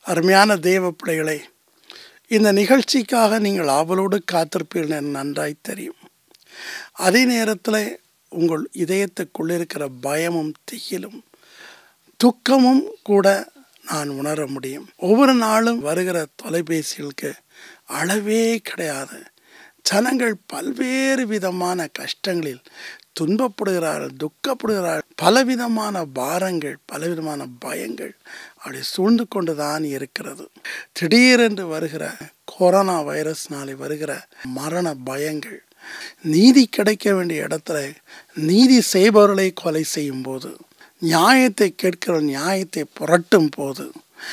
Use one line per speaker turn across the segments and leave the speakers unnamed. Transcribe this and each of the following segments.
அருமையான தேவ பிள்ளைகளை இந்த நிகழ்ச்சிக்காக நீங்கள் ஆவலோடு காத்திருப்பீர்கள் என நன்றாய் தெரியும் அதே நேரத்தில் உங்கள் இதயத்துக்குள் இருக்கிற பயமும் திகிலும் துக்கமும் கூட நான் உணர முடியும் ஒவ்வொரு நாளும் வருகிற தொலைபேசிகளுக்கு அளவே கிடையாது ஜனங்கள் பல்வேறு விதமான கஷ்டங்களில் துன்பப்படுகிறார்கள் துக்கப்படுகிறார்கள் பலவிதமான பாரங்கள் பலவிதமான பயங்கள் அப்படி சூழ்ந்து கொண்டு தான் இருக்கிறது திடீரென்று வருகிற கொரோனா வைரஸ்னாலே வருகிற மரண பயங்கள் நீதி கிடைக்க வேண்டிய இடத்துல நீதி செய்பவர்களை கொலை செய்யும் போது நியாயத்தை கேட்கிற நியாயத்தை புரட்டும் போது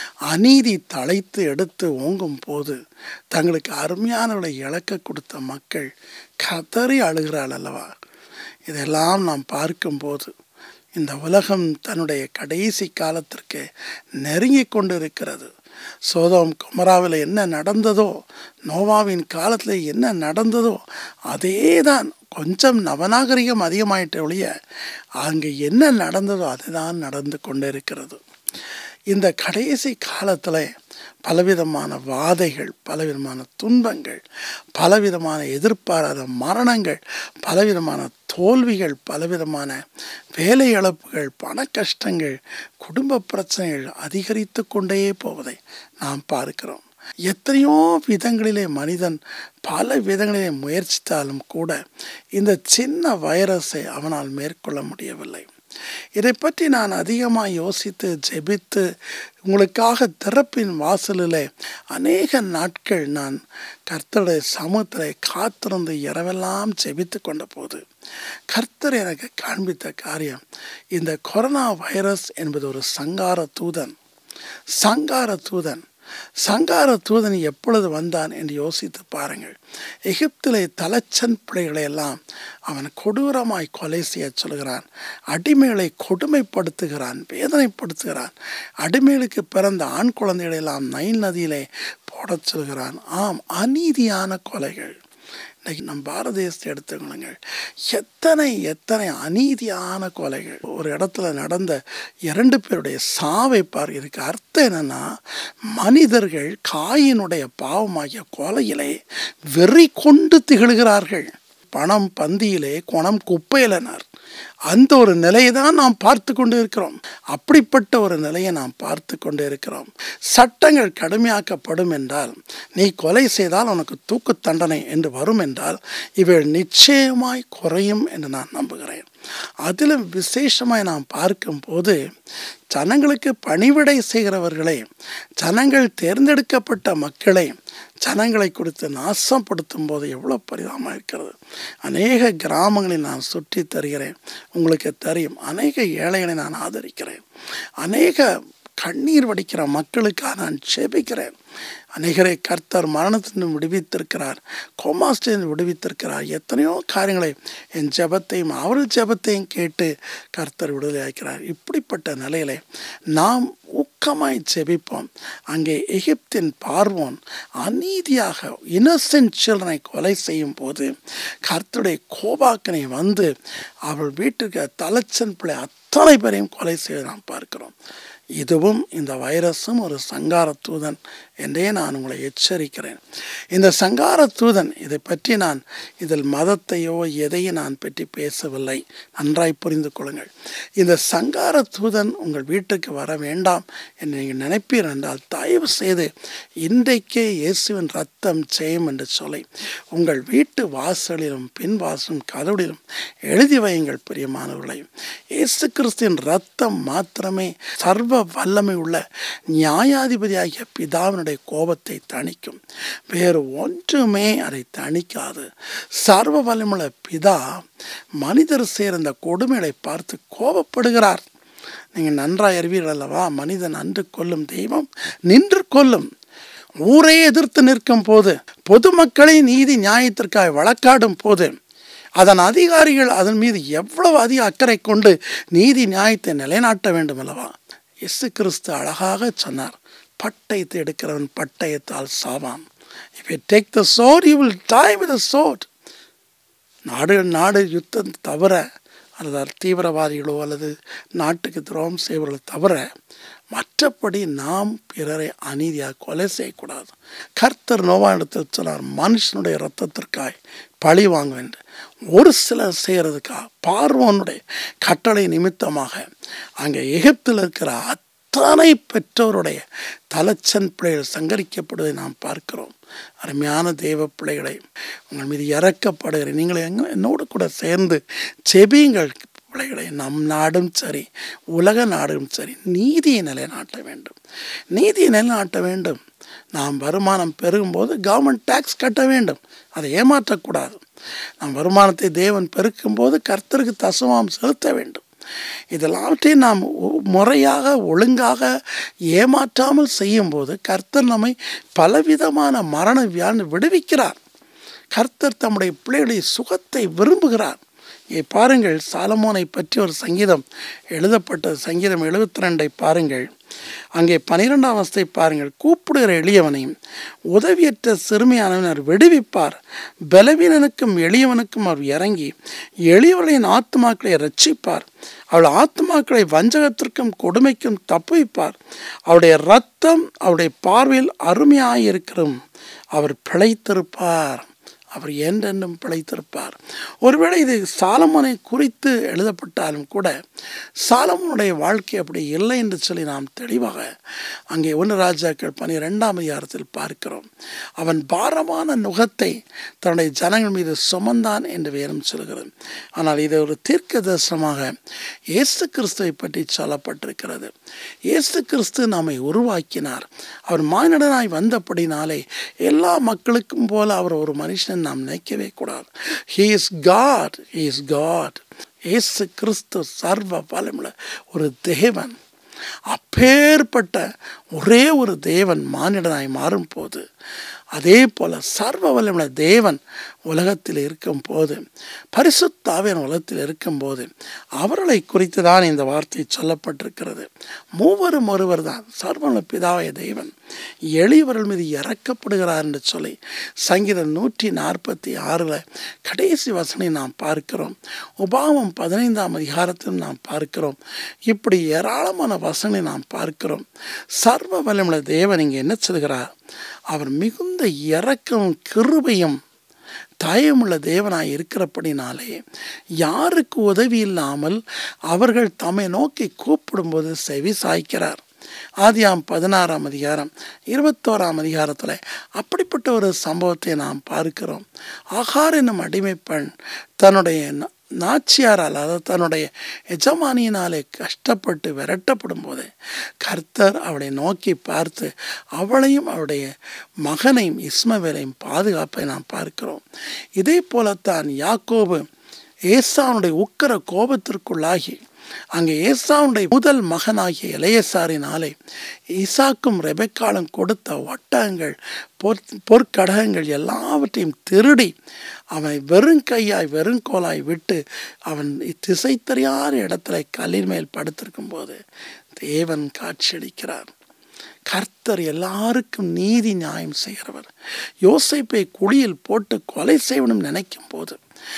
அநீதி தழைத்து எடுத்து ஓங்கும் போது தங்களுக்கு அருமையானவளை இழக்க கொடுத்த மக்கள் கதறி அழுகிறாள் அல்லவா இதெல்லாம் நாம் பார்க்கும்போது இந்த உலகம் தன்னுடைய கடைசி காலத்திற்கு நெருங்கி கொண்டு இருக்கிறது சோதம் குமராவில் என்ன நடந்ததோ நோவாவின் காலத்தில் என்ன நடந்ததோ அதே தான் கொஞ்சம் நவநாகரிகம் அதிகமாயிட்ட ஒழிய அங்கே என்ன நடந்ததோ அதுதான் நடந்து கொண்டு இருக்கிறது இந்த கடைசி காலத்தில் பலவிதமான வாதைகள் பலவிதமான துன்பங்கள் பலவிதமான எதிர்பாராத மரணங்கள் பலவிதமான தோல்விகள் பலவிதமான வேலை இழப்புகள் பண கஷ்டங்கள் குடும்ப பிரச்சனைகள் அதிகரித்து கொண்டே போவதை நாம் பார்க்கிறோம் எத்தனையோ விதங்களிலே மனிதன் பல விதங்களிலே முயற்சித்தாலும் கூட இந்த சின்ன வைரஸை அவனால் மேற்கொள்ள முடியவில்லை இதை பற்றி நான் அதிகமாக யோசித்து ஜெபித்து உங்களுக்காக திறப்பின் வாசலில் அநேக நாட்கள் நான் கர்த்தருடைய சமூகத்தில் காத்திருந்து இரவெல்லாம் ஜெபித்து கொண்ட போது கர்த்தர் எனக்கு காண்பித்த காரியம் இந்த கொரோனா வைரஸ் என்பது ஒரு சங்கார தூதன் சங்கார தூதன் சங்கார தூதன் எப்பொழுது வந்தான் என்று யோசித்து பாருங்கள் எகிப்திலே தலைச்சன் பிள்ளைகளை எல்லாம் அவன் கொடூரமாய் கொலை செய்ய சொல்கிறான் அடிமைகளை கொடுமைப்படுத்துகிறான் வேதனைப்படுத்துகிறான் அடிமைகளுக்கு பிறந்த ஆண் குழந்தைகளை எல்லாம் நைல் நதியிலே போடச் சொல்கிறான் ஆம் அநீதியான கொலைகள் இன்னைக்கு நம் பாரத தேசத்தை எடுத்துக்கொள்ளுங்கள் எத்தனை எத்தனை அநீதியான கொலைகள் ஒரு இடத்துல நடந்த இரண்டு பேருடைய சாவை பார் இதுக்கு அர்த்தம் என்னன்னா மனிதர்கள் காயினுடைய பாவமாகிய கொலையிலே வெறி கொண்டு திகழ்கிறார்கள் பணம் பந்தியிலே குணம் குப்பையிலனார் அந்த ஒரு நிலையை தான் நாம் பார்த்து கொண்டு இருக்கிறோம் அப்படிப்பட்ட ஒரு நிலையை நாம் பார்த்து கொண்டு இருக்கிறோம் சட்டங்கள் கடுமையாக்கப்படும் என்றால் நீ கொலை செய்தால் உனக்கு தூக்கு தண்டனை என்று வரும் என்றால் இவள் நிச்சயமாய் குறையும் என்று நான் நம்புகிறேன் அதிலும் விசேஷமாய் நாம் பார்க்கும்போது ஜனங்களுக்கு பணிவிடை செய்கிறவர்களை ஜனங்கள் தேர்ந்தெடுக்கப்பட்ட மக்களை ஜனங்களை கொடுத்து நாசப்படுத்தும் போது எவ்வளோ பரிதாபமாக இருக்கிறது அநேக கிராமங்களில் நான் சுற்றி தருகிறேன் உங்களுக்கு தெரியும் அநேக ஏழைகளை நான் ஆதரிக்கிறேன் அநேக கண்ணீர் வடிக்கிற மக்களுக்காக நான் செபிக்கிறேன் அநேகரை கர்த்தர் மரணத்திலிருந்து விடுவித்திருக்கிறார் கோமாஸ்டிலிருந்து விடுவித்திருக்கிறார் எத்தனையோ காரியங்களை என் ஜெபத்தையும் அவர் ஜெபத்தையும் கேட்டு கர்த்தர் விடுதலை ஆக்கிறார் இப்படிப்பட்ட நிலையில நாம் ஊக்கமாய் ஜெபிப்போம் அங்கே எகிப்தின் பார்வோன் அநீதியாக இன்னசென்ட் சில்ட்ரனை கொலை செய்யும் போது கர்த்தருடைய கோபாக்கனை வந்து அவள் வீட்டுக்கு தலைச்சன் பிள்ளை அத்தனை பேரையும் கொலை செய்ய நாம் பார்க்கிறோம் இதுவும் இந்த வைரஸும் ஒரு சங்கார தூதன் என்றே நான் உங்களை எச்சரிக்கிறேன் இந்த சங்கார தூதன் இதை பற்றி நான் இதில் மதத்தையோ எதையும் நான் பற்றி பேசவில்லை நன்றாய் புரிந்து கொள்ளுங்கள் இந்த சங்கார தூதன் உங்கள் வீட்டுக்கு வர வேண்டாம் என்று நீங்கள் நினைப்பீர் என்றால் தயவு செய்து இன்றைக்கே இயேசுவின் ரத்தம் செய்யும் என்று சொல்லி உங்கள் வீட்டு வாசலிலும் பின் வாசலும் கதவுடிலும் எழுதி வையுங்கள் பிரியமானவர்களை இயேசு கிறிஸ்துவின் ரத்தம் மாத்திரமே சர்வ வல்லமை உள்ள நியாயாதிபதியாகிய பிதாவினுடைய கோபத்தை தணிக்கும் வேறு ஒன்றுமே அதை தணிக்காது சர்வ வல்லமுள்ள பிதா மனிதர் சேர்ந்த கொடுமைகளை பார்த்து கோபப்படுகிறார் நீங்கள் நன்றாய் அறிவீர்கள் அல்லவா மனிதன் அன்று கொல்லும் தெய்வம் நின்று கொல்லும் ஊரே எதிர்த்து நிற்கும் போது பொதுமக்களை நீதி நியாயத்திற்காக வழக்காடும் போது அதன் அதிகாரிகள் அதன் மீது எவ்வளவு அதிக அக்கறை கொண்டு நீதி நியாயத்தை நிலைநாட்ட வேண்டும் அல்லவா இயேசு கிறிஸ்து அழகாக சொன்னார் பட்டயத்தை எடுக்கிறவன் பட்டயத்தால் சாவான் if you take the sword you will die with sword நாடு நாடு யுத்தம் தவிர அல்லது தீவிரவாதிகளோ அல்லது நாட்டுக்கு துரோகம் செய்வர்களோ தவிர மற்றபடி நாம் பிறரை அநீதியாக கொலை செய்யக்கூடாது கர்த்தர் நோவானிடத்தில் சொன்னார் மனுஷனுடைய இரத்தத்திற்காய் பழி வாங்க வேண்டும் ஒரு சிலர் செய்கிறதுக்கா பார்வோனுடைய கட்டளை நிமித்தமாக அங்கே எகிப்தில் இருக்கிற அத்தனை பெற்றோருடைய தலைச்சன் பிள்ளைகள் சங்கரிக்கப்படுவதை நாம் பார்க்கிறோம் அருமையான தேவ பிள்ளைகளை உங்கள் மீது இறக்கப்படுகிற நீங்கள் எங்க என்னோடு கூட சேர்ந்து செபியுங்கள் பிள்ளைகளை நம் நாடும் சரி உலக நாடும் சரி நீதியை நிலைநாட்ட வேண்டும் நீதியை நிலைநாட்ட வேண்டும் நாம் வருமானம் பெருகும்போது கவர்மெண்ட் டேக்ஸ் கட்ட வேண்டும் அதை ஏமாற்றக்கூடாது நம் வருமானத்தை தேவன் பெருக்கும்போது கர்த்தருக்கு தசமாம் செலுத்த வேண்டும் இதெல்லாவற்றையும் நாம் முறையாக ஒழுங்காக ஏமாற்றாமல் செய்யும்போது கர்த்தர் நம்மை பலவிதமான மரண வியாழ் விடுவிக்கிறார் கர்த்தர் தம்முடைய பிள்ளைகளுடைய சுகத்தை விரும்புகிறார் இங்கே பாருங்கள் சாலமோனை பற்றி ஒரு சங்கீதம் எழுதப்பட்ட சங்கீதம் எழுபத்தி ரெண்டை பாருங்கள் அங்கே பனிரெண்டாம் அவஸ்தை பாருங்கள் கூப்பிடுகிற எளியவனையும் உதவியற்ற சிறுமியானவனர் விடுவிப்பார் பலவீனனுக்கும் எளியவனுக்கும் அவர் இறங்கி எளியவர்களின் ஆத்மாக்களை ரட்சிப்பார் அவள் ஆத்மாக்களை வஞ்சகத்திற்கும் கொடுமைக்கும் தப்புவிப்பார் அவருடைய ரத்தம் அவருடைய பார்வையில் அருமையாயிருக்கிறோம் அவர் பிழைத்திருப்பார் அவர் என்றென்றும் பிழைத்திருப்பார் ஒருவேளை இது சாலமோனை குறித்து எழுதப்பட்டாலும் கூட சாலமோனுடைய வாழ்க்கை அப்படி இல்லை என்று சொல்லி நாம் தெளிவாக அங்கே ஒன்று ராஜாக்கள் பனிரெண்டாம் அதிகாரத்தில் பார்க்கிறோம் அவன் பாரமான நுகத்தை தன்னுடைய ஜனங்கள் மீது சுமந்தான் என்று வேறும் சொல்கிறது ஆனால் இது ஒரு தீர்க்க தரிசனமாக இயேசு கிறிஸ்துவை பற்றி சொல்லப்பட்டிருக்கிறது இயேசு கிறிஸ்து நம்மை உருவாக்கினார் அவர் மானிடனாய் வந்தபடினாலே எல்லா மக்களுக்கும் போல அவர் ஒரு மனுஷன் நாம் நினைக்கவே கூடாது he is God he is God Yesu Kristhu சர்வ பலமுள்ள ஒரு தேவன் அப்பேற்பட்ட ஒரே ஒரு தேவன் மானிடனாய் மாறும் போது அதே போல சர்வ வல்லமுள்ள தேவன் உலகத்தில் இருக்கும் போது பரிசுத்தாவின் உலகத்தில் இருக்கும்போது அவர்களை குறித்து தான் இந்த வார்த்தை சொல்லப்பட்டிருக்கிறது மூவரும் ஒருவர் தான் சர்வல பிதாவைய தேவன் எளியவர்கள் மீது இறக்கப்படுகிறார் என்று சொல்லி சங்கீதம் நூற்றி நாற்பத்தி ஆறில் கடைசி வசனை நாம் பார்க்கிறோம் உபாமம் பதினைந்தாம் அதிகாரத்தில் நாம் பார்க்கிறோம் இப்படி ஏராளமான வசனை நாம் பார்க்கிறோம் சர்வ வல்லமுள்ள தேவன் இங்கே என்ன சொல்கிறார் அவர் மிகுந்த இறக்கம் கிருபையும் தயமுள்ள தேவனாய் இருக்கிறபடினாலே யாருக்கு உதவி இல்லாமல் அவர்கள் தம்மை நோக்கி கூப்பிடும்போது செவி சாய்க்கிறார் ஆதியாம் பதினாறாம் அதிகாரம் இருபத்தோராம் அதிகாரத்தில் அப்படிப்பட்ட ஒரு சம்பவத்தை நாம் பார்க்கிறோம் ஆகார் என்னும் அடிமை பெண் தன்னுடைய நாச்சியாரால் அதாவது தன்னுடைய எஜமானியினாலே கஷ்டப்பட்டு விரட்டப்படும் போது கர்த்தர் அவளை நோக்கி பார்த்து அவளையும் அவளுடைய மகனையும் இஸ்மவேலையும் பாதுகாப்பை நாம் பார்க்கிறோம் இதே போலத்தான் யாக்கோபு ஏசாவுடைய உக்கர கோபத்திற்குள்ளாகி அங்கே ஏசாவுடைய முதல் மகனாகிய இளையசாரினாலே ஈசாக்கும் ரெபெக்காலும் கொடுத்த ஒட்டகங்கள் பொற் பொற்கடகங்கள் எல்லாவற்றையும் திருடி அவனை வெறும் கையாய் வெறுங்கோலாய் விட்டு அவன் திசை தெரியாத இடத்துல கல்லின் மேல் படுத்திருக்கும் போது தேவன் காட்சியளிக்கிறார் கர்த்தர் எல்லாருக்கும் நீதி நியாயம் செய்கிறவர் யோசிப்பை குழியில் போட்டு கொலை செய்வனும் நினைக்கும் போது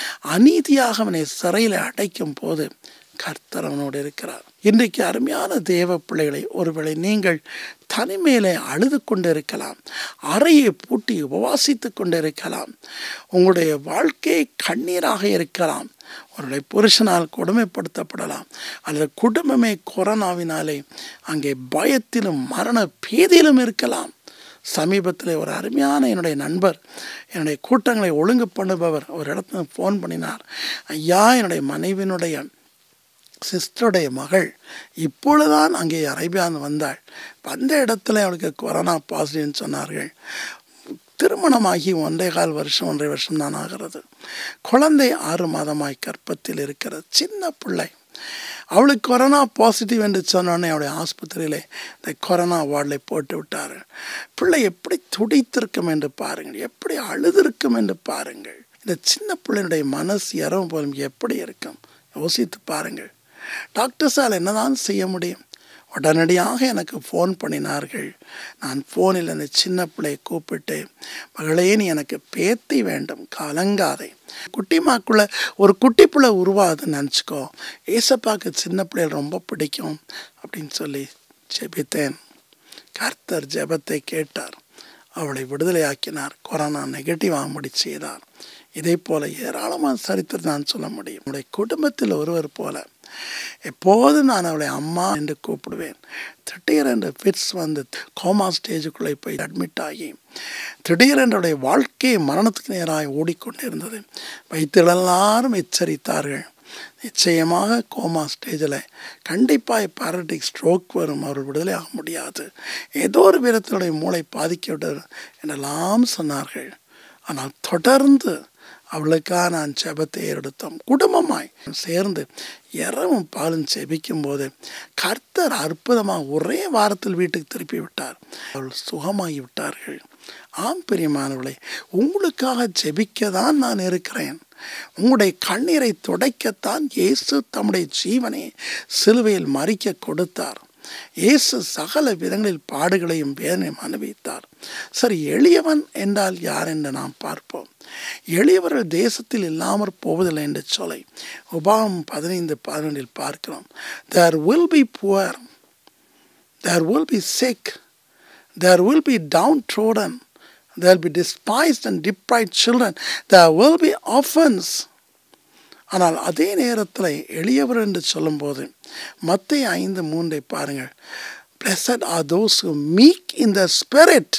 அநீதியாக அவனை சிறையில் அடைக்கும் போது கர்த்தர் அவனோடு இருக்கிறார் இன்றைக்கு அருமையான தேவ பிள்ளைகளை ஒருவேளை நீங்கள் தனிமையிலே அழுது கொண்டு இருக்கலாம் அறையை பூட்டி உபவாசித்து கொண்டு இருக்கலாம் உங்களுடைய வாழ்க்கை கண்ணீராக இருக்கலாம் அவருடைய புருஷனால் கொடுமைப்படுத்தப்படலாம் அல்லது குடும்பமே கொரோனாவினாலே அங்கே பயத்திலும் மரண பீதியிலும் இருக்கலாம் சமீபத்தில் ஒரு அருமையான என்னுடைய நண்பர் என்னுடைய கூட்டங்களை ஒழுங்கு பண்ணுபவர் ஒரு இடத்துல ஃபோன் பண்ணினார் ஐயா என்னுடைய மனைவியினுடைய சிஸ்டருடைய மகள் இப்பொழுதுதான் அங்கே அரேபியாந்து வந்தாள் வந்த இடத்துல அவளுக்கு கொரோனா பாசிட்டிவ்னு சொன்னார்கள் திருமணமாகி ஒன்றே கால் வருஷம் ஒன்றரை வருஷம் தான் ஆகிறது குழந்தை ஆறு மாதமாய் கற்பத்தில் இருக்கிறது சின்ன பிள்ளை அவளுக்கு கொரோனா பாசிட்டிவ் என்று சொன்னோடனே அவளுடைய ஆஸ்பத்திரியிலே இந்த கொரோனா வார்டில் போட்டு விட்டார் பிள்ளை எப்படி துடித்திருக்கும் என்று பாருங்கள் எப்படி அழுதிருக்கும் என்று பாருங்கள் இந்த சின்ன பிள்ளையினுடைய மனசு இரவு போலும் எப்படி இருக்கும் யோசித்து பாருங்கள் டாக்டர்ஸால் என்னதான் செய்ய முடியும் உடனடியாக எனக்கு ஃபோன் பண்ணினார்கள் நான் ஃபோனில் அந்த சின்ன பிள்ளையை கூப்பிட்டு மகளே நீ எனக்கு பேத்தி வேண்டும் கலங்காதே குட்டிமாக்குள்ள ஒரு குட்டி பிள்ளை உருவாகுதுன்னு நினச்சிக்கோ ஏசப்பாக்கு சின்ன பிள்ளைகள் ரொம்ப பிடிக்கும் அப்படின்னு சொல்லி ஜெபித்தேன் கர்த்தர் ஜெபத்தை கேட்டார் அவளை விடுதலையாக்கினார் கொரோனா நெகட்டிவ் ஆகும்படி செய்தார் இதே போல ஏராளமான சரித்திரம் நான் சொல்ல முடியும் என்னுடைய குடும்பத்தில் ஒருவர் போல எப்போதும் நான் அவளை அம்மா என்று கூப்பிடுவேன் திடீரென்று ஃபிட்ஸ் வந்து கோமா ஸ்டேஜுக்குள்ளே போய் அட்மிட் ஆகி திடீரென்று அவளுடைய வாழ்க்கை மரணத்துக்கு நேராக ஓடிக்கொண்டிருந்தது வைத்தியர்கள் எல்லாரும் எச்சரித்தார்கள் நிச்சயமாக கோமா ஸ்டேஜில் கண்டிப்பாக பேரட்டிக் ஸ்ட்ரோக் வரும் அவர்கள் விடுதலை ஆக முடியாது ஏதோ ஒரு விதத்தினுடைய மூளை பாதிக்கப்பட்டது என்றெல்லாம் சொன்னார்கள் ஆனால் தொடர்ந்து அவளுக்காக நான் செபத்தை ஏறெடுத்தோம் குடும்பமாய் சேர்ந்து இரவும் பாலும் செபிக்கும் போது கர்த்தர் அற்புதமாக ஒரே வாரத்தில் வீட்டுக்கு திருப்பி விட்டார் அவள் சுகமாகி விட்டார்கள் ஆம் பிரியமானவளை உங்களுக்காக ஜெபிக்க தான் நான் இருக்கிறேன் உங்களுடைய கண்ணீரை துடைக்கத்தான் இயேசு தம்முடைய ஜீவனை சிலுவையில் மறிக்க கொடுத்தார் இயேசு சகல விதங்களில் பாடுகளையும் வேதனையும் அனுபவித்தார் சரி எளியவன் என்றால் யார் என்று நாம் பார்ப்போம் எளியவர்கள் தேசத்தில் இல்லாமற் போவதில்லை என்று சொல்லை உபாகம் பதினைந்து பதினொன்றில் பார்க்கிறோம் there will be poor there will be sick there will be downtrodden there will be despised and deprived children. There will be orphans. ஆனால் அதே நேரத்தில் எளியவர் என்று சொல்லும்போது மத்திய ஐந்து மூன்றை பாருங்கள் blessed are those meek in the spirit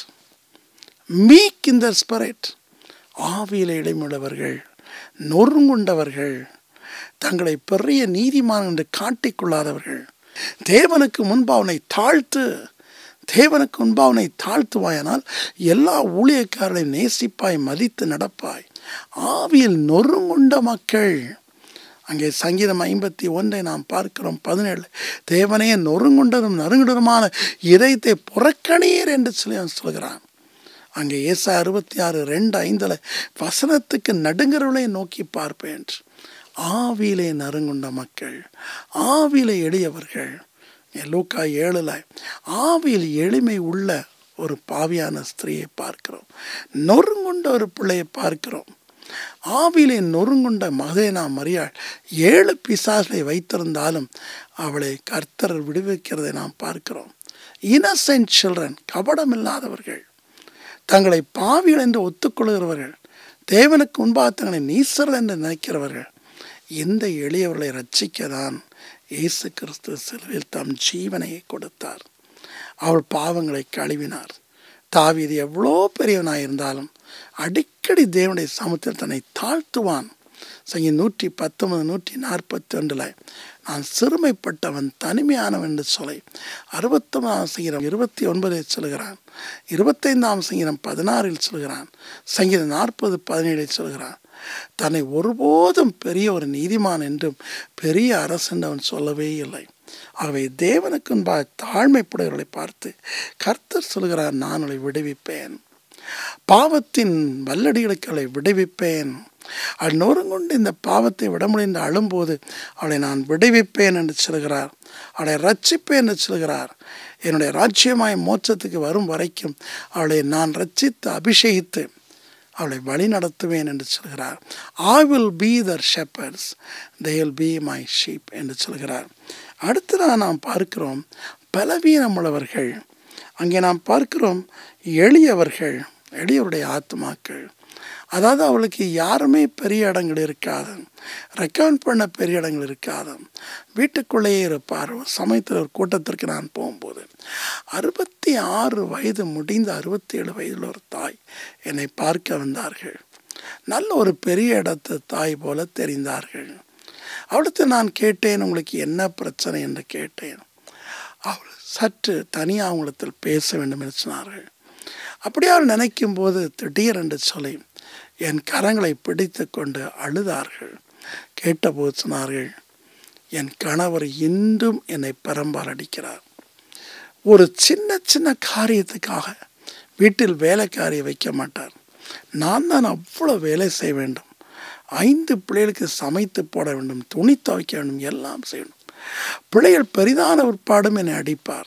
meek in the spirit ஆவியில் இடைமுள்ளவர்கள் நொறுங்குண்டவர்கள் தங்களை பெரிய நீதிமான் என்று காட்டிக்கொள்ளாதவர்கள் தேவனுக்கு முன்பு அவனை தாழ்த்து தேவனுக்கு முன்பு அவனை தாழ்த்துவாயானால் எல்லா ஊழியக்காரர்களையும் நேசிப்பாய் மதித்து நடப்பாய் ஆவியில் நொறுங்குண்ட மக்கள் அங்கே சங்கீதம் ஐம்பத்தி ஒன்றை நாம் பார்க்கிறோம் பதினேழு தேவனே நொறுங்குண்டதும் நறுங்குண்டதுமான இதயத்தை புறக்கணீர் என்று சொல்லி அவன் சொல்கிறான் அங்கே ஏசா அறுபத்தி ஆறு ரெண்டு ஐந்தில் வசனத்துக்கு நடுங்கிறவளை நோக்கி பார்ப்பேன் ஆவியிலே நறுங்குண்ட மக்கள் ஆவியிலே எளியவர்கள் லூக்கா ஏழில் ஆவியில் எளிமை உள்ள ஒரு பாவியான ஸ்திரீயை பார்க்கிறோம் நொறுங்குண்ட ஒரு பிள்ளையை பார்க்கிறோம் ஆவிலே நொறுங்குண்ட மகதேனா மரியாள் ஏழு பிசாசை வைத்திருந்தாலும் அவளை கர்த்தர் விடுவிக்கிறதை நாம் பார்க்கிறோம் இன்னசென்ட் சில்ட்ரன் கபடம் இல்லாதவர்கள் தங்களை பாவிகள் என்று ஒத்துக்கொள்கிறவர்கள் தேவனுக்கு முன்பாக தங்களை நீசர்கள் என்று நினைக்கிறவர்கள் இந்த எளியவர்களை ரட்சிக்க தான் இயேசு கிறிஸ்து சிலுவையில் தம் ஜீவனை கொடுத்தார் அவள் பாவங்களை கழுவினார் தாவீது எவ்வளோ பெரியவனாக இருந்தாலும் அடிக்கடி தேவனுடைய சமத்தில் தன்னை தாழ்த்துவான் சங்கி நூற்றி பத்தொன்பது நூற்றி நாற்பத்தி ஒன்றில் நான் சிறுமைப்பட்டவன் தனிமையானவன் என்று சொல்லி அறுபத்தொன்பதாம் சங்கீதம் இருபத்தி ஒன்பதில் சொல்கிறான் இருபத்தைந்தாம் சங்கீதம் பதினாறில் சொல்கிறான் சங்கீதம் நாற்பது பதினேழில் சொல்கிறான் தன்னை ஒருபோதும் பெரிய ஒரு நீதிமான் என்றும் பெரிய அரசன் அவன் சொல்லவே இல்லை ஆகவே தேவனுக்கு முன்பாக தாழ்மைப்படுகிறவர்களை பார்த்து கர்த்தர் சொல்கிறார் நான் அவளை விடுவிப்பேன் பாவத்தின் வல்லடிகளுக்கு அவளை விடுவிப்பேன் அவள் நொறுங்கொண்டு இந்த பாவத்தை விட முடிந்து அழும்போது அவளை நான் விடுவிப்பேன் என்று சொல்கிறார் அவளை ரட்சிப்பேன் என்று சொல்கிறார் என்னுடைய ராஜ்யமாய் மோட்சத்துக்கு வரும் வரைக்கும் அவளை நான் ரட்சித்து அபிஷேகித்து அவளை வழி நடத்துவேன் என்று சொல்கிறார் I will be their shepherds they will be my sheep என்று சொல்கிறார் அடுத்ததாக நாம் பார்க்கிறோம் பலவீனமுள்ளவர்கள் அங்கே நாம் பார்க்கிறோம் எளியவர்கள் எளியவருடைய ஆத்மாக்கள் அதாவது அவளுக்கு யாருமே பெரிய இடங்கள் இருக்காது ரெக்கமெண்ட் பண்ண பெரிய இடங்கள் இருக்காது வீட்டுக்குள்ளேயே இருப்பார் ஒரு சமயத்தில் ஒரு கூட்டத்திற்கு நான் போகும்போது அறுபத்தி ஆறு வயது முடிந்த அறுபத்தி ஏழு வயதில் ஒரு தாய் என்னை பார்க்க வந்தார்கள் நல்ல ஒரு பெரிய இடத்து தாய் போல தெரிந்தார்கள் அவளுக்கு நான் கேட்டேன் உங்களுக்கு என்ன பிரச்சனை என்று கேட்டேன் அவள் சற்று தனியாக அவங்களத்தில் பேச வேண்டும் என்று சொன்னார்கள் அப்படியே அவள் நினைக்கும் போது திடீரென்று சொல்லி என் கரங்களை பிடித்து கொண்டு அழுதார்கள் கேட்டபோது சொன்னார்கள் என் கணவர் இன்றும் என்னை பெரம்பால் அடிக்கிறார் ஒரு சின்ன சின்ன காரியத்துக்காக வீட்டில் வேலைக்காரியை வைக்க மாட்டார் நான் தான் அவ்வளோ வேலை செய்ய வேண்டும் ஐந்து பிள்ளைகளுக்கு சமைத்து போட வேண்டும் துணி துவைக்க வேண்டும் எல்லாம் செய்யணும் பிள்ளைகள் பெரிதான உட்பாடும் என்னை அடிப்பார்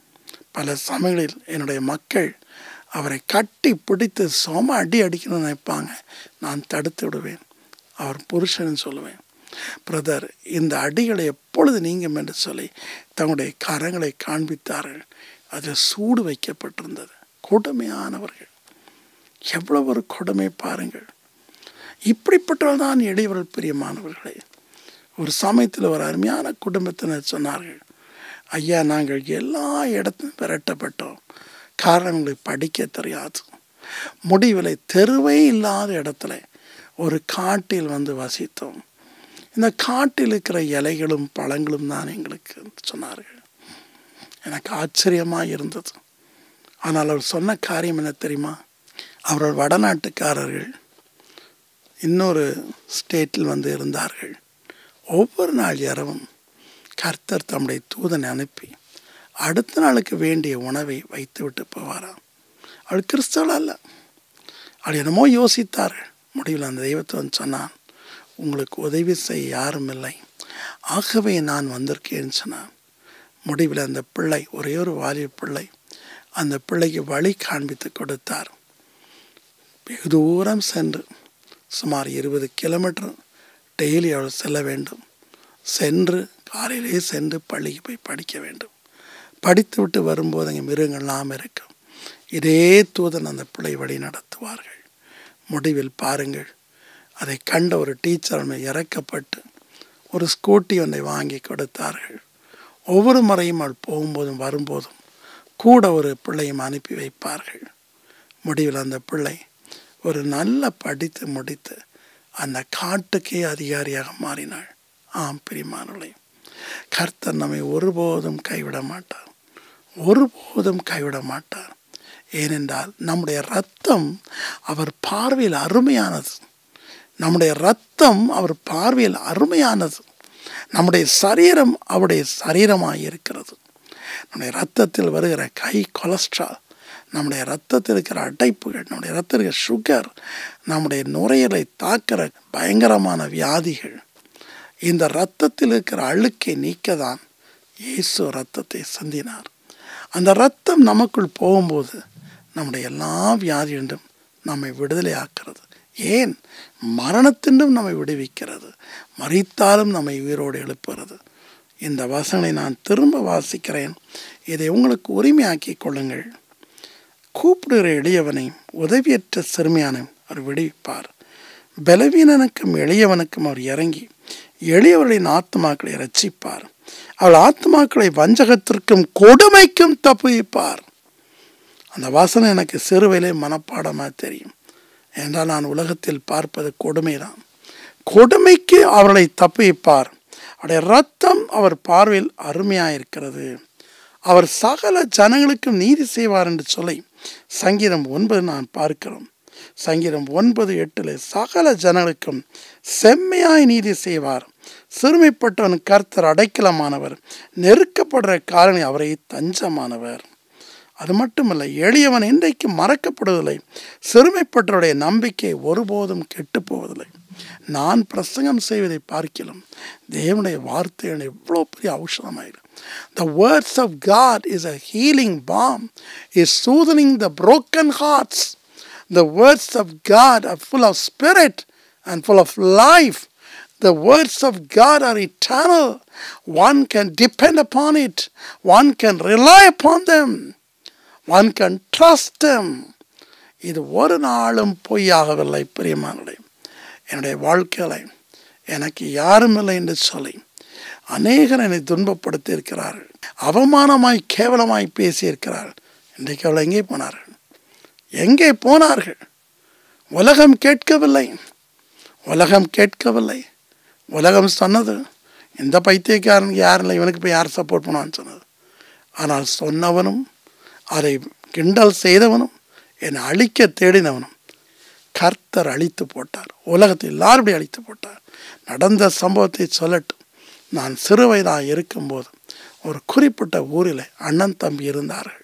பல சமயங்களில் என்னுடைய மக்கள் அவரை கட்டி பிடித்து சோம அடி அடிக்கணும்னு நினைப்பாங்க நான் தடுத்து விடுவேன் அவர் புருஷன் சொல்லுவேன் பிரதர் இந்த அடிகளை எப்பொழுது நீங்கும் என்று சொல்லி தங்களுடைய கரங்களை காண்பித்தார்கள் அதில் சூடு வைக்கப்பட்டிருந்தது கொடுமையானவர்கள் எவ்வளவு ஒரு கொடுமை பாருங்கள் இப்படிப்பட்டவர்கள் தான் எளியவர்கள் பிரியமானவர்களே ஒரு சமயத்தில் ஒரு அருமையான குடும்பத்தினர் சொன்னார்கள் ஐயா நாங்கள் எல்லா இடத்தும் விரட்டப்பட்டோம் காரணம் எங்களுக்கு படிக்க தெரியாது முடிவில் தெருவே இல்லாத இடத்துல ஒரு காட்டில் வந்து வசித்தோம் இந்த காட்டில் இருக்கிற இலைகளும் பழங்களும் தான் எங்களுக்கு சொன்னார்கள் எனக்கு ஆச்சரியமாக இருந்தது ஆனால் அவர் சொன்ன காரியம் என்ன தெரியுமா அவர்கள் வடநாட்டுக்காரர்கள் இன்னொரு ஸ்டேட்டில் வந்து இருந்தார்கள் ஒவ்வொரு நாள் இரவும் கர்த்தர் தம்முடைய தூதனை அனுப்பி அடுத்த நாளுக்கு வேண்டிய உணவை வைத்து விட்டு போவாராம் அவள் கிறிஸ்தவள் அல்ல அவள் என்னமோ யோசித்தார்கள் முடிவில் அந்த தெய்வத்தை வந்து சொன்னான் உங்களுக்கு உதவி செய்ய யாரும் இல்லை ஆகவே நான் வந்திருக்கேன்னு சொன்னான் முடிவில் அந்த பிள்ளை ஒரே ஒரு வாலிப பிள்ளை அந்த பிள்ளைக்கு வழி காண்பித்து கொடுத்தார் வெகு தூரம் சென்று சுமார் இருபது கிலோமீட்டர் டெய்லி அவள் செல்ல வேண்டும் சென்று காலையிலே சென்று பள்ளிக்கு போய் படிக்க வேண்டும் படித்து விட்டு வரும்போது அங்கே மிருகங்கள்லாம் இருக்கும் இதே தூதன் அந்த பிள்ளை வழி நடத்துவார்கள் முடிவில் பாருங்கள் அதை கண்ட ஒரு டீச்சர் அவனை இறக்கப்பட்டு ஒரு ஸ்கூட்டி ஒன்றை வாங்கி கொடுத்தார்கள் ஒவ்வொரு முறையும் அவள் போகும்போதும் வரும்போதும் கூட ஒரு பிள்ளையும் அனுப்பி வைப்பார்கள் முடிவில் அந்த பிள்ளை ஒரு நல்ல படித்து முடித்து அந்த காட்டுக்கே அதிகாரியாக மாறினாள் ஆம் பிரிமானவளை கர்த்தர் நம்மை ஒருபோதும் கைவிட மாட்டார் ஒருபோதும் கைவிட மாட்டார் ஏனென்றால் நம்முடைய ரத்தம் அவர் பார்வையில் அருமையானது நம்முடைய ரத்தம் அவர் பார்வையில் அருமையானது நம்முடைய சரீரம் அவருடைய சரீரமாக இருக்கிறது நம்முடைய ரத்தத்தில் வருகிற கை கொலஸ்ட்ரால் நம்முடைய ரத்தத்தில் இருக்கிற அடைப்புகள் நம்முடைய ரத்தத்தில் இருக்கிற சுகர் நம்முடைய நுரையீரலை தாக்கிற பயங்கரமான வியாதிகள் இந்த ரத்தத்தில் இருக்கிற அழுக்கை நீக்க தான் இயேசு ரத்தத்தை சிந்தினார் அந்த ரத்தம் நமக்குள் போகும்போது நம்முடைய எல்லா வியாதியிலும் நம்மை விடுதலை ஆக்கிறது ஏன் மரணத்தின்றும் நம்மை விடுவிக்கிறது மறித்தாலும் நம்மை உயிரோடு எழுப்புகிறது இந்த வசனை நான் திரும்ப வாசிக்கிறேன் இதை உங்களுக்கு உரிமையாக்கி கொள்ளுங்கள் கூப்பிடுகிற எளியவனையும் உதவியற்ற சிறுமியானையும் அவர் விடுவிப்பார் பலவீனனுக்கும் எளியவனுக்கும் அவர் இறங்கி எளியவர்களின் ஆத்மாக்களை ரட்சிப்பார் அவள் ஆத்மாக்களை வஞ்சகத்திற்கும் கொடுமைக்கும் தப்புவிப்பார் அந்த வாசனை எனக்கு சிறுவையிலே மனப்பாடமாக தெரியும் என்றால் நான் உலகத்தில் பார்ப்பது கொடுமைதான் கொடுமைக்கு அவர்களை தப்புவிப்பார் அவருடைய ரத்தம் அவர் பார்வையில் அருமையாக இருக்கிறது அவர் சகல ஜனங்களுக்கும் நீதி செய்வார் என்று சொல்லி சங்கீதம் ஒன்பது நான் பார்க்கிறோம் சங்கீதம் ஒன்பது எட்டில் சகல ஜனங்களுக்கும் செம்மையாய் நீதி செய்வார் சிறுமைப்பட்டவன் கர்த்தர் அடைக்கலமானவர் நெருக்கப்படுற காரணி அவரை தஞ்சமானவர் அது மட்டுமல்ல எளியவன் இன்றைக்கு மறக்கப்படுவதில்லை சிறுமைப்பட்டவருடைய நம்பிக்கை ஒருபோதும் கெட்டு போவதில்லை நான் பிரசங்கம் செய்வதை பார்க்கலாம் தேவனுடைய வார்த்தைகள் எவ்வளோ பெரிய ஔஷதமாயிடும் The words of God is a healing balm, is soothing the broken hearts. The words of God are full of spirit and full of life. The words of God are eternal. One can depend upon it. One can rely upon them. One can trust them. இது ஒரு நாளும் பொய்யாகவில்லை பிரியமானே என்னுடைய வாழ்க்கையில் எனக்கு யாரும் இல்லை என்று சொல்லி அநேகர் என்னை துன்பப்படுத்தி இருக்கிறார்கள் அவமானமாய் கேவலமாய் பேசியிருக்கிறார்கள் இன்றைக்கு அவள் எங்கே போனார்கள் எங்கே போனார்கள் உலகம் கேட்கவில்லை உலகம் கேட்கவில்லை உலகம் சொன்னது இந்த பைத்தியக்காரனுக்கு யாரும் இல்லை இவனுக்கு போய் யார் சப்போர்ட் பண்ணுவான்னு சொன்னது ஆனால் சொன்னவனும் அதை கிண்டல் செய்தவனும் என்னை அழிக்க தேடினவனும் கர்த்தர் அழித்து போட்டார் உலகத்தில் எல்லாருடைய அழித்து போட்டார் நடந்த சம்பவத்தை சொல்லட்டும் நான் சிறு வயதாக இருக்கும்போது ஒரு குறிப்பிட்ட ஊரில் அண்ணன் தம்பி இருந்தார்கள்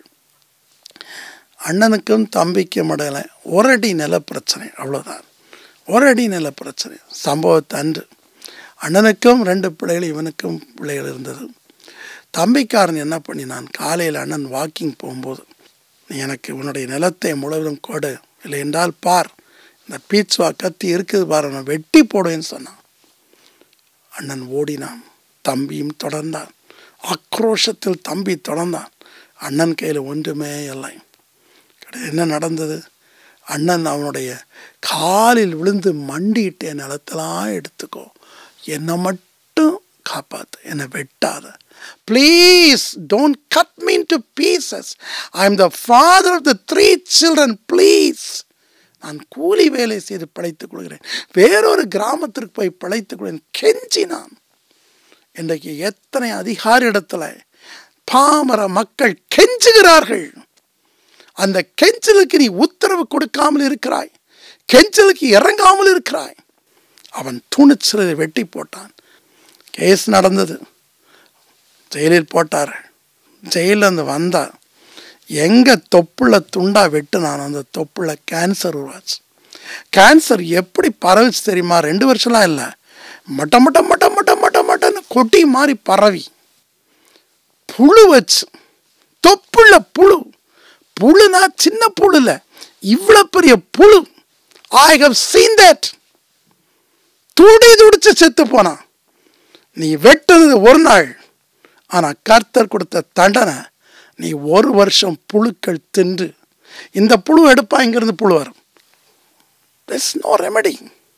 அண்ணனுக்கும் தம்பிக்கும் இடையில ஒரு அடி நில பிரச்சனை அவ்வளோதான் ஒரு அடி நில பிரச்சனை சம்பவத்தை அன்று அண்ணனுக்கும் ரெண்டு பிள்ளைகள் இவனுக்கும் பிள்ளைகள் இருந்தது தம்பிக்காரன் என்ன பண்ணினான் காலையில் அண்ணன் வாக்கிங் போகும்போது நீ எனக்கு உன்னுடைய நிலத்தை முழுவதும் கொடு இல்லை என்றால் பார் இந்த பீச்சுவா கத்தி இருக்குது பாரு நான் வெட்டி போடுவேன்னு சொன்னான் அண்ணன் ஓடினான் தம்பியும் தொடர்ந்தான் ஆக்ரோஷத்தில் தம்பி தொடர்ந்தான் அண்ணன் கையில் ஒன்றுமே இல்லை கடைசி என்ன நடந்தது அண்ணன் அவனுடைய காலில் விழுந்து மண்டிட்டு என் நிலத்தெல்லாம் எடுத்துக்கோ என்னை மட்டும் காப்பாத்து என்னை வெட்டாத please don't cut me in to pieces I am the father of the three children please நான் கூலி வேலை செய்து பிழைத்துக் கொள்கிறேன் வேறொரு கிராமத்திற்கு போய் பிழைத்துக் கொள்கிறேன் கெஞ்சி நான் இன்றைக்கு எத்தனை அதிகாரி இடத்துல பாமர மக்கள் கெஞ்சுகிறார்கள் அந்த கெஞ்சலுக்கு நீ உத்தரவு கொடுக்காமல் இருக்கிறாய் கெஞ்சலுக்கு இறங்காமல் இருக்கிறாய் அவன் துணிச்சலை வெட்டி போட்டான் கேஸ் நடந்தது ஜெயிலில் போட்டார் ஜெயிலில் இருந்து வந்தா எங்கே தொப்புள்ள துண்டா வெட்டுனான் அந்த தொப்புள்ள கேன்சர் உருவாச்சு கேன்சர் எப்படி பரவுச்சு தெரியுமா ரெண்டு வருஷம்லாம் இல்லை மட்ட மட்ட மட்ட மட்ட மட்ட மட்டன்னு கொட்டி மாதிரி பரவி புழு வச்சு தொப்புள்ள புழு புழுனா சின்ன புழு இல்லை இவ்வளோ பெரிய புழு ஐ ஹவ் சீன் தட் துடி துடிச்சு செத்து போனான் நீ வெட்டுனது ஒரு நாள் ஆனால் கர்த்தர் கொடுத்த தண்டனை நீ ஒரு வருஷம் புழுக்கள் தின்று இந்த புழு எடுப்பா இங்கிருந்து புழு வரும் there's நோ ரெமெடி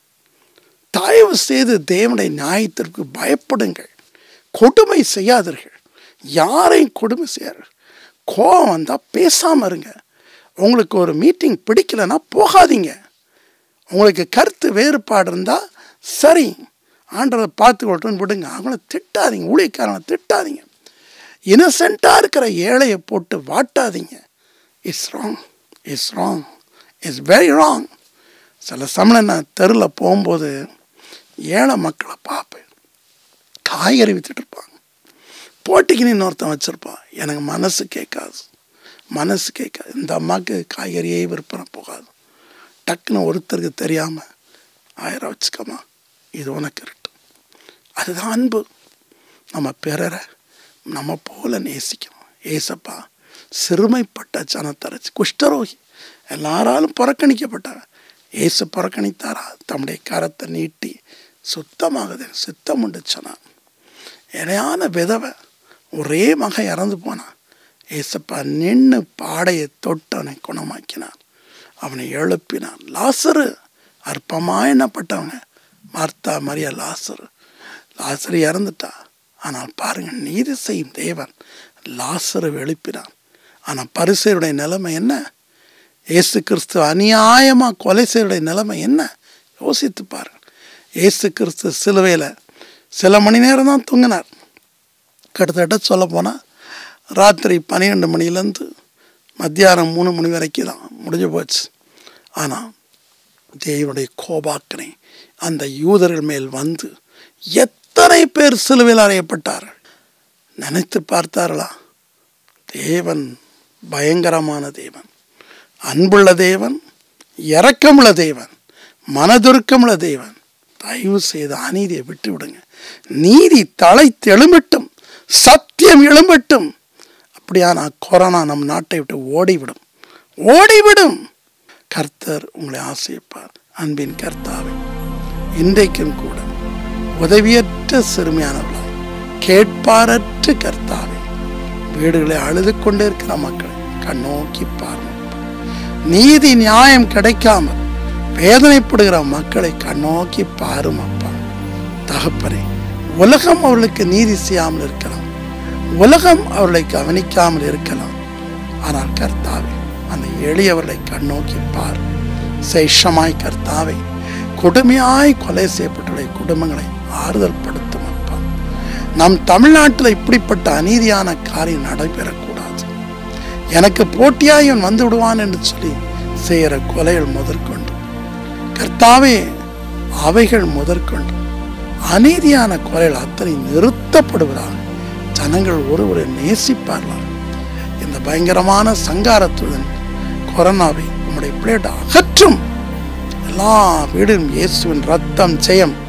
தயவு செய்து தேவனுடைய நியாயத்திற்கு பயப்படுங்கள் கொடுமை செய்யாதீர்கள் யாரையும் கொடுமை செய்யார்கள் கோபம் வந்தால் பேசாமல் இருங்க உங்களுக்கு ஒரு மீட்டிங் பிடிக்கலைன்னா போகாதீங்க உங்களுக்கு கருத்து வேறுபாடு இருந்தால் சரி ஆண்டரை பார்த்து கொள்றோன்னு விடுங்க அவங்கள திட்டாதீங்க ஊழியக்காரனை திட்டாதீங்க இன்னசென்ட்டாக இருக்கிற ஏழையை போட்டு வாட்டாதீங்க it's wrong it's wrong it's very wrong சில சமயம் நான் தெருவில் போகும்போது ஏழை மக்களை பார்ப்பேன் காய்கறி வித்துட்டு இருப்பாங்க போட்டிக்கு இன்னொருத்தன் வச்சுருப்பான் எனக்கு மனசு கேட்காது மனசு கேட்காது இந்த அம்மாவுக்கு காய்கறியே விற்பனை போகாது டக்குன்னு ஒருத்தருக்கு தெரியாமல் ஆயிரம் வச்சுக்கமா இது உனக்கு இருக்கட்டும் அதுதான் அன்பு நம்ம பிறரை நம்ம போல நேசிக்கணும் ஏசப்பா சிறுமைப்பட்ட ஜனத்தரச்சு குஷ்டரோகி எல்லாராலும் புறக்கணிக்கப்பட்டவன் ஏசு புறக்கணித்தாரா தம்முடைய கரத்தை நீட்டி சுத்தமாகுது சித்தம் உண்டு சொன்னான் இணையான விதவை ஒரே மகன் இறந்து போனான் ஏசப்பா நின்று பாடையை தொட்டு அவனை குணமாக்கினான் அவனை எழுப்பினான் லாசரு அற்பமாக எண்ணப்பட்டவங்க மார்த்தா மரியா லாசரு லாசரு இறந்துட்டா ஆனால் பாருங்க நீதி செய்யும் தேவன் லாசரு எழுப்பினான் ஆனால் பரிசையுடைய நிலைமை என்ன இயேசு கிறிஸ்து அநியாயமாக கொலை செய்யுடைய நிலைமை என்ன யோசித்து பாருங்க இயேசு கிறிஸ்து சிலுவையில் சில மணி நேரம் தான் தூங்கினார் கிட்டத்தட்ட சொல்ல போனால் ராத்திரி பன்னிரெண்டு மணிலேருந்து மத்தியானம் மூணு மணி வரைக்கும் தான் முடிஞ்சு போச்சு ஆனால் தேவனுடைய கோபாக்கனை அந்த யூதர்கள் மேல் வந்து எத்தனை பேர் சிலுவையில் அறையப்பட்டார்கள் நினைத்து பார்த்தார்களா தேவன் பயங்கரமான தேவன் அன்புள்ள தேவன் இரக்கமுள்ள தேவன் மனதுருக்கமுள்ள தேவன் தயவு செய்து அநீதியை விட்டு விடுங்க நீதி தலை தெழும்பட்டும் சத்தியம் எழும்பட்டும் அப்படியானா கொரோனா நம் நாட்டை விட்டு ஓடிவிடும் ஓடிவிடும் கர்த்தர் உங்களை ஆசைப்பார் அன்பின் கர்த்தாவை இன்றைக்கும் கூட உதவியற்ற சிறுமியானவர்களாய் கேட்பாரற்ற கர்த்தாவை வீடுகளை அழுது கொண்டே இருக்கிற மக்களை கண்ணோக்கி பாருங்கள் நீதி நியாயம் கிடைக்காமல் வேதனைப்படுகிற மக்களை கண்ணோக்கி பாரும் அப்பா தகப்பனே உலகம் அவர்களுக்கு நீதி செய்யாமல் இருக்கலாம் உலகம் அவர்களை கவனிக்காமல் இருக்கலாம் ஆனால் கர்த்தாவே அந்த எளியவர்களை கண்ணோக்கி பார் சேஷமாய் கர்த்தாவை கொடுமையாய் கொலை செய்யப்பட்டுள்ள குடும்பங்களை ஆறுதல் படுத்தும் அப்பா நம் தமிழ்நாட்டில் இப்படிப்பட்ட அநீதியான காரியம் நடைபெறக்கூடாது எனக்கு போட்டியாக இவன் வந்து விடுவான் என்று சொல்லி செய்கிற கொலைகள் முதற்கொண்டு கர்த்தாவே அவைகள் முதற்கொண்டு அநீதியான கொலைகள் அத்தனை நிறுத்தப்படுவதாக ஜனங்கள் ஒருவரை நேசிப்பார்களாக இந்த பயங்கரமான சங்காரத்துடன் கொரோனாவை உம்முடைய பிளேட் அகற்றும் எல்லா வீடும் இயேசுவின் ரத்தம் ஜெயம்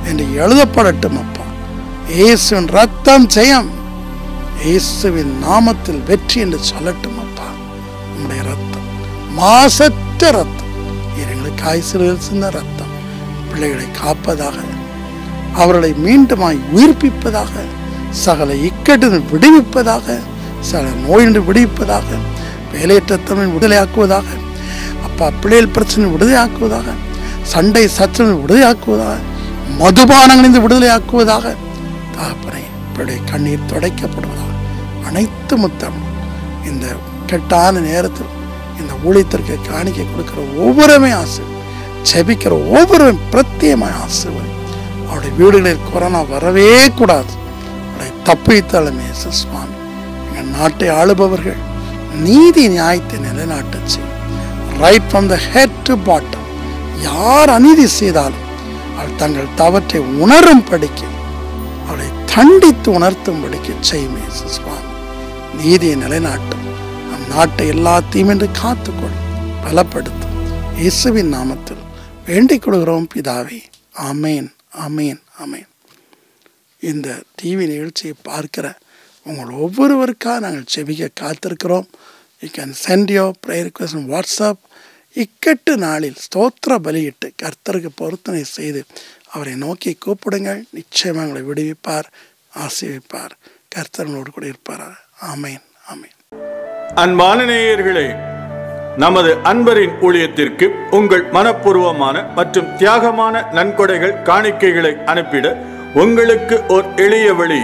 என்று எழுதப்படட்டும் அப்பா இயேசுவின் ரத்தம் ஜெயம் இயேசுவின் நாமத்தில் வெற்றி என்று சொல்லட்டும் அப்பா உம்முடைய ரத்தம் மாசற்ற ரத்தம் இது எங்களுக்கு காய்ச்சல் சின்ன ரத்தம் பிள்ளைகளை காப்பதாக அவர்களை மீண்டுமாய் உயிர்ப்பிப்பதாக சகல இக்கட்டு விடுவிப்பதாக சகல நோயின்றி விடுவிப்பதாக வேலையற்றத்தனை விடுதலையாக்குவதாக அப்பா பிள்ளைகள் பிரச்சனை விடுதலையாக்குவதாக சண்டை சச்சரவை விடுதலையாக்குவதாக மதுபானங்களிலிருந்து விடுதலையாக்குவதாக தாப்பனை பிள்ளை கண்ணீர் துடைக்கப்படுவதாக அனைத்து முத்தம் இந்த கெட்டான நேரத்தில் இந்த ஊழியத்திற்கு காணிக்கை கொடுக்கிற ஒவ்வொருமே ஆசை ஜெபிக்கிற ஒவ்வொரு பிரத்தியமாய் ஆசீர்வதி அவருடைய வீடுகளில் கொரோனா வரவே கூடாது அவளை தப்பித்தாலுமே சுவாமி எங்கள் நாட்டை ஆளுபவர்கள் நீதி நியாயத்தை நிலைநாட்ட செய்யும் right from the head to bottom யார் அநீதி செய்தாலும் அவள் தங்கள் தவற்றை உணரும் படிக்க அவளை தண்டித்து உணர்த்தும்படிக்கு செய்யுமே சுவாமி நீதியை நிலைநாட்டும் நம் நாட்டை எல்லா தீமென்று காத்துக்கொள் பலப்படுத்தும் இயேசுவின் நாமத்தில் வேண்டிக் கொள்கிறோம் பிதாவே ஆமேன் ஆமேன் ஆமேன் இந்த டிவி நிகழ்ச்சியை பார்க்கிற உங்கள் ஒவ்வொருவருக்காக நாங்கள் செபிக்க காத்திருக்கிறோம் you can send your prayer request WhatsApp இக்கட்டு நாளில் ஸ்தோத்திர பலியிட்டு கர்த்தருக்கு பொருத்தனை செய்து அவரை நோக்கி கூப்பிடுங்கள் நிச்சயமாக உங்களை விடுவிப்பார் ஆசீர்விப்பார் கர்த்தர்களோடு கூட இருப்பார் ஆமேன் ஆமேன்
அன்பான நேயர்களே நமது அன்பரின் ஊழியத்திற்கு உங்கள் மனப்பூர்வமான மற்றும் தியாகமான நன்கொடைகள் காணிக்கைகளை அனுப்பிட உங்களுக்கு ஒரு எளிய வழி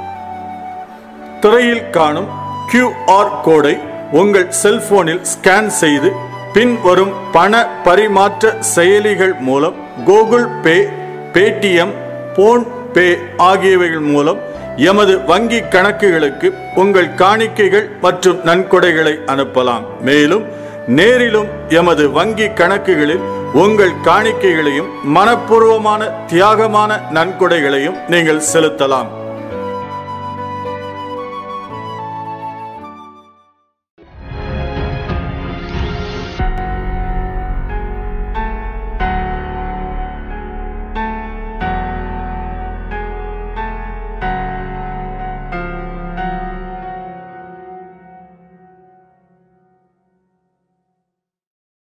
திரையில் காணும் QR கோடை உங்கள் செல்போனில் ஸ்கேன் செய்து பின் வரும் பண பரிமாற்ற செயலிகள் மூலம் Google Pay Paytm PhonePe ஆகியவைகள் மூலம் எமது வங்கி கணக்குகளுக்கு உங்கள் காணிக்கைகள் மற்றும் நன்கொடைகளை அனுப்பலாம் மேலும் நேரிலும் எமது வங்கி கணக்குகளில் உங்கள் காணிக்கைகளையும் மனப்பூர்வமான தியாகமான நன்கொடைகளையும் நீங்கள் செலுத்தலாம்